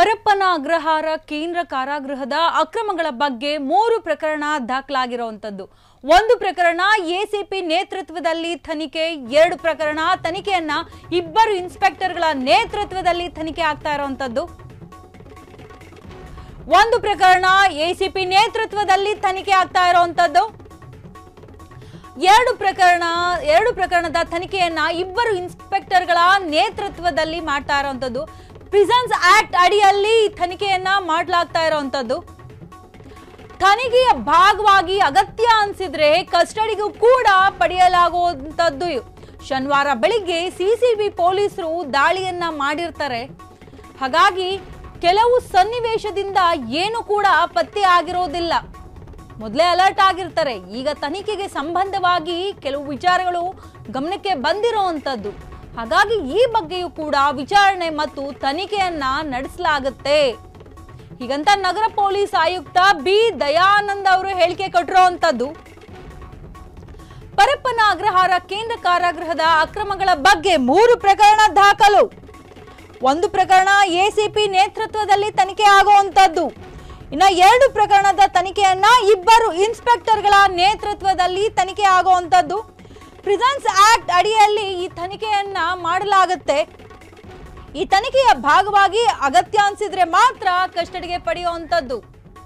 ಪರಪ್ಪನ ಅಗ್ರಹಾರ ಕೇಂದ್ರ ಕಾರಾಗೃಹದ ಅಕ್ರಮಗಳ ಬಗ್ಗೆ ಮೂರು ಪ್ರಕರಣ ದಾಖಲಾಗಿರುವಂತದ್ದು ಒಂದು ಪ್ರಕರಣ ಎಸಿಪಿ ನೇತೃತ್ವದಲ್ಲಿ ತನಿಖೆ ಎರಡು ಪ್ರಕರಣ ತನಿಖೆಯನ್ನ ಇಬ್ಬರು ಇನ್ಸ್ಪೆಕ್ಟರ್ಗಳ ನೇತೃತ್ವದಲ್ಲಿ ತನಿಖೆ ಆಗ್ತಾ ಇರುವಂತದ್ದು ಒಂದು ಪ್ರಕರಣ ಎಸಿಪಿ ನೇತೃತ್ವದಲ್ಲಿ ತನಿಖೆ ಆಗ್ತಾ ಇರುವಂತದ್ದು ಎರಡು ಪ್ರಕರಣ ಎರಡು ಪ್ರಕರಣದ ತನಿಖೆಯನ್ನ ಇಬ್ಬರು ಇನ್ಸ್ಪೆಕ್ಟರ್ಗಳ ನೇತೃತ್ವದಲ್ಲಿ ಮಾಡ್ತಾ ಇರುವಂತದ್ದು ಪ್ರಿಸನ್ಸ್ ಆಕ್ಟ್ ಅಡಿಯಲ್ಲಿ ಈ ತನಿಖೆಯನ್ನ ಮಾಡಲಾಗ್ತಾ ಇರುವಂತದ್ದು ತನಿಖೆಯ ಭಾಗವಾಗಿ ಅಗತ್ಯ ಅನ್ಸಿದ್ರೆ ಕಸ್ಟಡಿಗೂ ಕೂಡ ಪಡೆಯಲಾಗುವಂತದ್ದು ಶನಿವಾರ ಬೆಳಿಗ್ಗೆ ಸಿಸಿಬಿ ಪೊಲೀಸರು ದಾಳಿಯನ್ನ ಮಾಡಿರ್ತಾರೆ ಹಾಗಾಗಿ ಕೆಲವು ಸನ್ನಿವೇಶದಿಂದ ಏನು ಕೂಡ ಪತ್ತೆ ಆಗಿರೋದಿಲ್ಲ ಮೊದಲೇ ಅಲರ್ಟ್ ಆಗಿರ್ತಾರೆ ಈಗ ತನಿಖೆಗೆ ಸಂಬಂಧವಾಗಿ ಕೆಲವು ವಿಚಾರಗಳು ಗಮನಕ್ಕೆ ಬಂದಿರುವಂತದ್ದು ಹಾಗಾಗಿ ಈ ಬಗ್ಗೆಯೂ ಕೂಡ ವಿಚಾರಣೆ ಮತ್ತು ತನಿಖೆಯನ್ನ ನಡೆಸಲಾಗುತ್ತೆ ಹೀಗಂತ ನಗರ ಪೊಲೀಸ್ ಆಯುಕ್ತ ಬಿ ದಯಾನಂದ್ ಅವರು ಹೇಳಿಕೆ ಕೊಟ್ಟಿರುವಂತದ್ದು ಪರಪ್ಪನ ಅಗ್ರಹಾರ ಕೇಂದ್ರ ಕಾರಾಗೃಹದ ಅಕ್ರಮಗಳ ಬಗ್ಗೆ ಮೂರು ಪ್ರಕರಣ ದಾಖಲು ಒಂದು ಪ್ರಕರಣ ಎಸಿಪಿ ನೇತೃತ್ವದಲ್ಲಿ ತನಿಖೆ ಆಗುವಂತದ್ದು ಇನ್ನ ಎರಡು ಪ್ರಕರಣದ ತನಿಖೆಯನ್ನ ಇಬ್ಬರು ಇನ್ಸ್ಪೆಕ್ಟರ್ಗಳ ನೇತೃತ್ವದಲ್ಲಿ ತನಿಖೆ ಆಗುವಂತದ್ದು ಪ್ರಿಸನ್ಸ್ ಆಕ್ಟ್ ಅಡಿಯಲ್ಲಿ ಈ ತನಿಖೆಯನ್ನ ಮಾಡಲಾಗುತ್ತೆ ಈ ತನಿಖೆಯ ಭಾಗವಾಗಿ ಅಗತ್ಯ ಅನ್ಸಿದ್ರೆ ಮಾತ್ರ ಕಸ್ಟಡಿಗೆ ಪಡೆಯುವಂತದ್ದು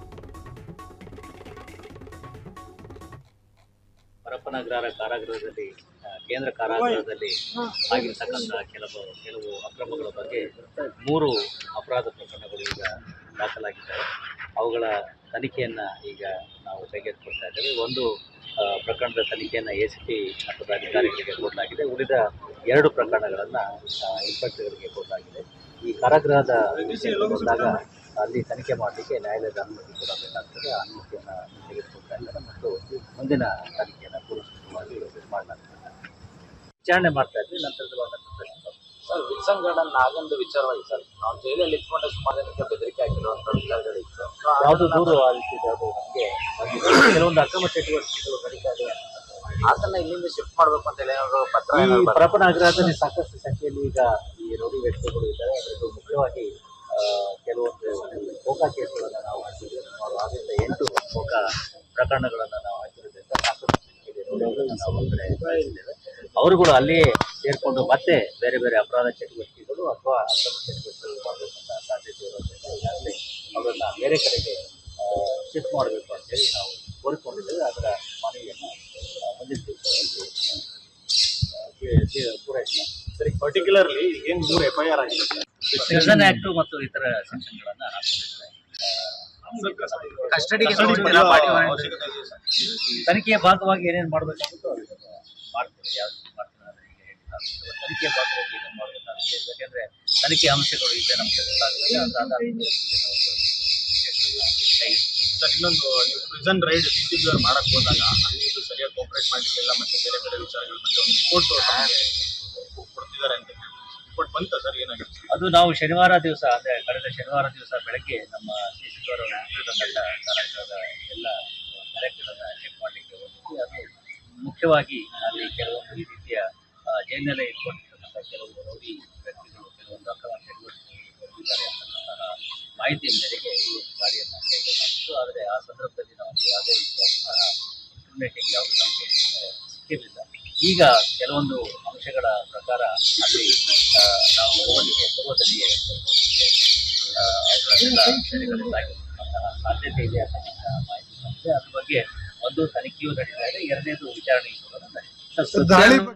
ಪರಪ್ಪನಗ್ರಹಾರ ಕಾರಾಗೃಹದಲ್ಲಿ ಆ, ಕೇಂದ್ರ ಕಾರಾಗೃಹದಲ್ಲಿ ಆಗಿರ್ತಕ್ಕಂಥ ಕೆಲವು ಕೆಲವು ಅಕ್ರಮಗಳ ಬಗ್ಗೆ ಮೂರು ಅಪರಾಧ ಪ್ರಕರಣಗಳು ಈಗ ದಾಖಲಾಗಿದ್ದಾವೆ ಅವುಗಳ ತನಿಖೆಯನ್ನು ಈಗ ನಾವು ಕೈಗೆತ್ತಿಕೊಳ್ತಾ ಇದ್ದೇವೆ ಒಂದು ಆ, ಪ್ರಕರಣದ ತನಿಖೆಯನ್ನು ಎ ಸಿ ಪಿ ಮಟ್ಟದ ಅಧಿಕಾರಿಗಳಿಗೆ ಕೊಡಲಾಗಿದೆ ಉಳಿದ ಎರಡು ಪ್ರಕರಣಗಳನ್ನು ಇನ್ಸ್ಪೆಕ್ಟರ್ಗಳಿಗೆ ಕೊಡಲಾಗಿದೆ ಈ ಕಾರಾಗೃಹದ ವಿಷಯಕ್ಕೆ ಬಂದಾಗ ಅಲ್ಲಿ ತನಿಖೆ ಮಾಡಲಿಕ್ಕೆ ನ್ಯಾಯಾಲಯದ ಅನುಮತಿ ಕೂಡ ಬೇಕಾಗ್ತದೆ ಆ ಅನುಮತಿಯನ್ನು ತೆಗೆದುಕೊಳ್ತಾ ಇದ್ದಾರೆ ಮತ್ತು ಮುಂದಿನ ತನಿಖೆಯನ್ನು ಪೂರ್ವವಾಗಿ ಮಾಡಲಾಗ್ತದೆ ವಿಚಾರಣೆ ಮಾಡ್ತಾ ಇದ್ವಿ ನಂತರದ ಪ್ರಶ್ನೆ ಸರ್ ವಿಲ್ಸನ್ ಗಾರ್ಡನ್ ನಾಗಂದು ವಿಚಾರವಾಗಿ ಸರ್ ನಾವು ಜೈಲಲ್ಲಿ ಇಟ್ಕೊಂಡೆ ಸುಮಾರು ಜನಕ್ಕೆ ಬೆದರಿಕೆ ಆಗಿರುವಂತ ವಿಚಾರಗಳಿತ್ತು So, ಯಾವುದು ಅದನ್ನ ದೂರು ಆ ರೀತಿ ಯಾವುದು ನಮಗೆ ಕೆಲವೊಂದು ಅಕ್ರಮ ಚಟುವಟಿಕೆಗಳು ನಡೀತಾ ಇದೆ ಆತನ ಇಲ್ಲಿಂದ ಶಿಫ್ಟ್ ಮಾಡ್ಬೇಕು ಅಂತ ಹೇಳಿ ಏನಾದ್ರು ಪತ್ರ ಈ ಏನಾದ್ರು ಬರ್ತಾ- ಪರಪ್ಪನ ಅಗ್ರಹದಲ್ಲಿ ಸಾಕಷ್ಟು ಸಂಖ್ಯೆಯಲ್ಲಿ ಈಗ ಈ ರೌಡಿ ವ್ಯಕ್ತಿಗಳು ಇದ್ದಾರೆ ಅದರಲ್ಲೂ ಮುಖ್ಯವಾಗಿ ಆ, ಕೆಲವೊಂದು ಕೋಕಾ ಕೇಸ್ಗಳನ್ನು ನಾವು ಹಾಕಿದ್ದೇವೆ ಸುಮಾರು ಆರರಿಂದ ಎಂಟು ಕೋಕಾ ಪ್ರಕರಣಗಳನ್ನು ನಾವು ಹಾಕಿರೋದ್ರಿಂದ ಸಾಕಷ್ಟು ಸಂಖ್ಯೆಯಲ್ಲಿ ರೌಡಿಗಳನ್ನು ನಾವು ಹೊರಗಡೆ ಕಳಿಸಿದ್ದೇವೆ ಅವರುಗಳು ಅಲ್ಲಿಯೇ ಸೇರಿಕೊಂಡು ಮತ್ತೆ ಬೇರೆ ಬೇರೆ ಅಪರಾಧ ಚಟುವಟಿಕೆಗಳು ಅಥವಾ ಅಕ್ರಮ ಚಟುವಟಿಕೆಗಳು ಮಾಡಬೇಕಂತ ಸಾಧ್ಯತೆ ಇರೋದ್ರಿಂದ ಈಗಾಗಲೇ ಅವರನ್ನು ಬೇರೆ ಕಡೆಗೆ ಶಿಫ್ಟ್ ಮಾಡಬೇಕು ಅಂತೇಳಿ ನಾವು ಕೋರಿಕೊಂಡಿದ್ದೇವೆ ಅದರ ಮನವಿಯನ್ನು ಆ, ಮುಂದಿನ ದಿವಸ ಪೂರೈಸಿದ ಸರಿ ಪರ್ಟಿಕ್ಯುಲರ್ಲಿ ಏನ್ ಮೂರು ಎಫ್ ಐ ಆರ್ ಆಗಿದೆ ಸರ್ ಸೆಕ್ಷನ್ ಆಕ್ಟ್ ಮತ್ತು ಇತರ ಸೆಕ್ಷನ್ಗಳನ್ನ ಹಾಕೊಂಡಿದ್ದಾರೆ ಕಸ್ಟಡಿಗೆ ಕಸ್ಟಡಿ ತಗೊಂಡಿಲ್ಲ, ಬಾಡಿ ಪಡೆಯುವ ವಾರೆಂಟ್ ಅವಶ್ಯಕತೆ ಇದೆ ಸರ್. ತನಿಖೆಯ ಭಾಗವಾಗಿ ಏನೇನು ಮಾಡಬೇಕಾಗುತ್ತೋ ಅದನ್ನು ಮಾಡ್ತೀವಿ ಯಾವ ರೀತಿ ಮಾಡ್ತಾರೆ ಅಂತ ಈಗ ಹೇಳಿಲ್ಲ. ಅಥವಾ ತನಿಖೆಯ ಭಾಗವಾಗಿ ಏನೇನು ಮಾಡಬೇಕಾಗುತ್ತೆ ಯಾಕೆಂದ್ರೆ ತನಿಖೆ ಅಂಶಗಳು ಇದೆ ನಮಗೆ ಗೊತ್ತಾಗುತ್ತೆ ಅದ್ರ ಆಧಾರದ ಮೇಲೆ ಮುಂದೆ ನಾವು ವಿಷಯಗಳನ್ನ ಕೈಗೆತ್ತಿಕೊಳ್ಳೋಣ. ಸರ್ ಇನ್ನೊಂದು ನೀವು prison raid C C B ಅವ್ರು ಮಾಡಕ್ ಹೋದಾಗ ಅಲ್ಲಿ ಇದು ಸರಿಯಾಗಿ ಕೋಪರೇಟ್ ಮಾಡಿರ್ಲಿಲ್ಲ ಮತ್ತೆ ಬೇರೆ ಬೇರೆ ವಿಚಾರಗಳ ಬಗ್ಗೆ ಒಂದು ರಿಪೋರ್ಟ್ ಕೊಡ್ತಿದ್ದಾರೆ ಅಂತ ರಿಪೋರ್ಟ್ ಬಂತ ಸರ್ ಏನಾಗಿದೆ ಅದು ನಾವು ಶನಿವಾರ ದಿವಸ ಅಂದ್ರೆ ಕಳೆದ ಶನಿವಾರ ದಿವಸ ಬೆಳಗ್ಗೆ ನಮ್ಮ ಸಿ ಸಿ ಅವರ ನೇತೃತ್ವದ ಕಾರಾಗೃಹದ ಎಲ್ಲ ಕಾರ್ಯಕ್ರಮಗಳನ್ನ ಚೆಕ್ ಮಾಡಲಿಕ್ಕೆ ಹೋಗಿದ್ವಿ ಅದು ಮುಖ್ಯವಾಗಿ ಅಲ್ಲಿ ಕೆಲವೊಂದು ಈ ರೀತಿಯ ಆ, ಜೈಲಿನಲ್ಲೇ ಇಟ್ಕೊಂಡಿರ್ತಕ್ಕಂಥ ಕೆಲವು ರೌಡಿ ವ್ಯಕ್ತಿಗಳು ಕೆಲವೊಂದು ಅಕ್ರಮ ಚಟುವಟಿಕೆಗಳು ಇದ್ದಾರೆ ಅಂತಕ್ಕಂತಹ ಮಾಹಿತಿಯ ಮೇರೆಗೆ ಈ ಒಂದು ಗಾಡಿಯನ್ನು ಕೈಗೊಳ್ಳಲಾಗಿತ್ತು ಆದರೆ ಆ ಸಂದರ್ಭದಲ್ಲಿ ನಮಗೆ ಯಾವುದೇ ರೀತಿಯಾದಂತಹ ಇನ್ಫಾರ್ಮೇಷನ್ ಯಾವುದು ನಮಗೆ ಆ, ಸಿಕ್ಕಿರಲಿಲ್ಲ ಈಗ ಕೆಲವೊಂದು ಅಂಶಗಳ ಪ್ರಕಾರ ಅಲ್ಲಿ ಆ, ನಾವು ಹೋಗಲಿಕ್ಕೆ ಪೂರ್ವದಲ್ಲಿಯೇ ಆ, ಅವರನ್ನೆಲ್ಲ ಸೆರೆಗಳಿಸಲಾಗಿರುವಂತಹ ಸಾಧ್ಯತೆ ಇದೆ ಅಂತಕ್ಕಂತಹ ಮಾಹಿತಿ ಬಂದಿದೆ ಅದ್ರ ಬಗ್ಗೆ ಒಂದು ತನಿಖೆಯೂ ನಡೀತಾ ಇದೆ ಎರಡನೇದು ವಿಚಾರಣೆಯೂ ಕೂಡ ನಡೀತಾ ಇದೆ.